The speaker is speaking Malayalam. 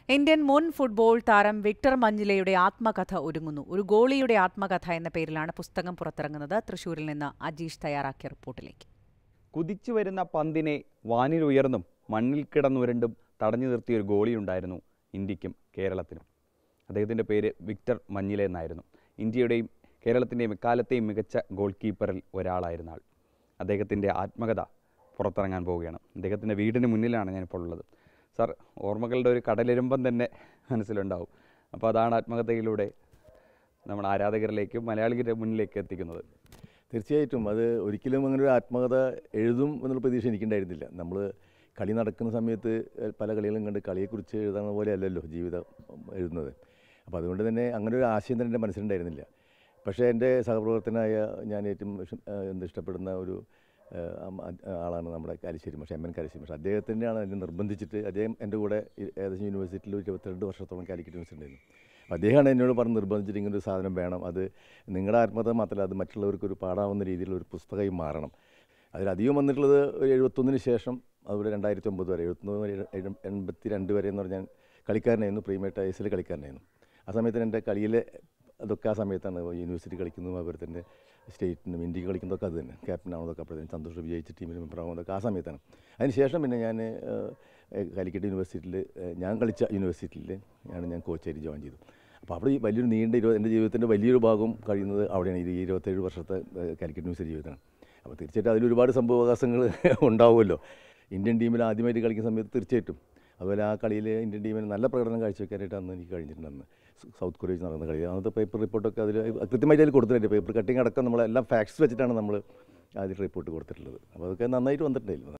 ഇന്ത്യൻ മുൻ ഫുട്ബോൾ താരം വിക്ടർ മഞ്ഞിലയുടെ ആത്മകഥ ഒരുങ്ങുന്നു ഒരു ഗോളിയുടെ ആത്മകഥ എന്ന പേരിലാണ് പുസ്തകം പുറത്തിറങ്ങുന്നത് തൃശൂരിൽ നിന്ന് അജീഷ് തയ്യാറാക്കിയ റിപ്പോർട്ടിലേക്ക് കുതിച്ചു വരുന്ന പന്തിനെ വാനിലുയർന്നും മണ്ണിൽ കിടന്നുരണ്ടും തടഞ്ഞു നിർത്തിയ ഒരു ഗോളിയുണ്ടായിരുന്നു ഇന്ത്യക്കും കേരളത്തിനും അദ്ദേഹത്തിൻ്റെ പേര് വിക്ടർ മഞ്ഞില എന്നായിരുന്നു ഇന്ത്യയുടെയും കേരളത്തിൻ്റെയും എക്കാലത്തെയും മികച്ച ഗോൾ കീപ്പറിൽ ഒരാളായിരുന്ന ആൾ അദ്ദേഹത്തിൻ്റെ ആത്മകഥ പുറത്തിറങ്ങാൻ പോവുകയാണ് അദ്ദേഹത്തിൻ്റെ വീടിന് മുന്നിലാണ് ഞാനിപ്പോൾ ഉള്ളത് സാർ ഓർമ്മകളുടെ ഒരു കടലിരുമ്പം തന്നെ മനസ്സിലുണ്ടാവും അപ്പോൾ അതാണ് ആത്മകഥയിലൂടെ നമ്മുടെ ആരാധകരിലേക്കും മലയാളികളുടെ മുന്നിലേക്ക് എത്തിക്കുന്നത് തീർച്ചയായിട്ടും അത് ഒരിക്കലും അങ്ങനെ ഒരു ആത്മകഥ എഴുതും എന്നുള്ള പ്രതീക്ഷ എനിക്കുണ്ടായിരുന്നില്ല നമ്മൾ കളി നടക്കുന്ന സമയത്ത് പല കളികളും കണ്ട് കളിയെക്കുറിച്ച് എഴുതുന്ന പോലെ അല്ലല്ലോ ജീവിതം എഴുതുന്നത് അപ്പോൾ അതുകൊണ്ട് തന്നെ അങ്ങനെ ഒരു ആശയം തന്നെ എൻ്റെ മനസ്സിലുണ്ടായിരുന്നില്ല പക്ഷേ എൻ്റെ സഹപ്രവർത്തനായ ഞാൻ ഏറ്റവും ഇഷ്ട- ആ, എന്ത് ഇഷ്ടപ്പെടുന്ന ഒരു ആ, അമ്മ- ആ, ആളാണ് നമ്മുടെ കാലിശ്ശേരി മാഷ് എം എൻ കാലിശ്ശേരി മാഷ് അദ്ദേഹത്തിൻ്റെയാണ് എന്നെ നിർബന്ധിച്ചിട്ട് അദ്ദേഹം എൻ്റെ കൂടെ ഈ ഏകദേശം യൂണിവേഴ്സിറ്റിയിൽ ഒരു ഇരുപത്തിരണ്ട് വർഷത്തോളം കാലിക്കറ്റ് യൂണിവേഴ്സിറ്റി ഉണ്ടായിരുന്നു അപ്പോൾ അദ്ദേഹമാണ് എന്നോട് പറഞ്ഞ് നിർബന്ധിച്ചിട്ട് ഇങ്ങനെ ഒരു സാധനം വേണം അത് നിങ്ങളുടെ ആത്മകഥ മാത്രമല്ല അത് മറ്റുള്ളവർക്ക് ഒരു പാടാവുന്ന രീതിയിലുള്ള ഒരു പുസ്തകമായി മാറണം അതിലധികം വന്നിട്ടുള്ളത് ഒരു എഴുപത്തൊന്നിന് ശേഷം അതുപോലെ രണ്ടായിരത്തി ഒമ്പത് വരെ എഴുപത്തൊന്ന് വരെ എഴു- എൺപത്തി രണ്ട് വരെ എന്ന് പറഞ്ഞാൽ കളിക്കാരനായിരുന്നു പ്രീമിയർ ഐസിൽ കളിക്കാരനായിരുന്നു ആ സമയത്ത് എൻ്റെ കളിയിലെ അതൊക്കെ ആ സമയത്താണ് യൂണിവേഴ്സിറ്റി കളിക്കുന്നതും അതുപോലെ തന്നെ സ്റ്റേറ്റിനും ഇന്ത്യക്ക് കളിക്കുന്നതൊക്കെ അത് തന്നെ ക്യാപ്റ്റൻ ആവുന്നതൊക്കെ അപ്പോഴത്തേക്കും സന്തോഷം വിജയിച്ച ടീമിൽ മെമ്പർ ആവുന്നതൊക്കെ ആ സമയത്താണ് അതിന് ശേഷം പിന്നെ ഞാൻ കാലിക്കറ്റ് യൂണിവേഴ്സിറ്റിയിൽ ഞാൻ കളിച്ച യൂണിവേഴ്സിറ്റിയിൽ ആണ് ഞാൻ കോച്ചായിട്ട് ജോയിൻ ചെയ്തു അപ്പോൾ അവിടെ ഈ വലിയൊരു നീണ്ട ഇരുപത് എൻ്റെ ജീവിതത്തിൻ്റെ വലിയൊരു ഭാഗം കഴിയുന്നത് അവിടെയാണ് ഈ ഇരുപത്തേഴ് വർഷത്തെ ഏഹ്, കാലിക്കറ്റ് യൂണിവേഴ്സിറ്റി ജീവിതമാണ് അപ്പോൾ തീർച്ചയായിട്ടും അതിൽ ഒരുപാട് സംഭവവികാസങ്ങൾ ഉണ്ടാവുമല്ലോ ഇന്ത്യൻ ടീമിൽ ആദ്യമായിട്ട് കളിക്കുന്ന സമയത്ത് തീർച്ചയായിട്ടും അതുപോലെ ആ കളിയിൽ ഇന്ത്യൻ ടീമിന് നല്ല പ്രകടനം കാഴ്ചവെക്കാനായിട്ട് അന്ന് എനിക്ക് കഴിഞ്ഞിട്ടുണ്ട് അന്ന് സ- സൗത്ത് കൊറിയ വെച്ച് നടന്ന കളി അന്നത്തെ പേപ്പർ റിപ്പോർട്ടൊക്കെ അതിൽ കൃത്യമായിട്ട് അതിൽ കൊടുത്തിട്ടുണ്ട് പേപ്പർ കട്ടിങ് അടക്കം നമ്മളെല്ലാം ഫാക്ട്സ് വെച്ചിട്ടാണ് നമ്മൾ ആദ്യം റിപ്പോർട്ട് കൊടുത്തിട്ടുള്ളത് അപ്പോൾ അതൊക്കെ നന്നായിട്ട് വന്നിട്ടുണ്ടായിരുന്നു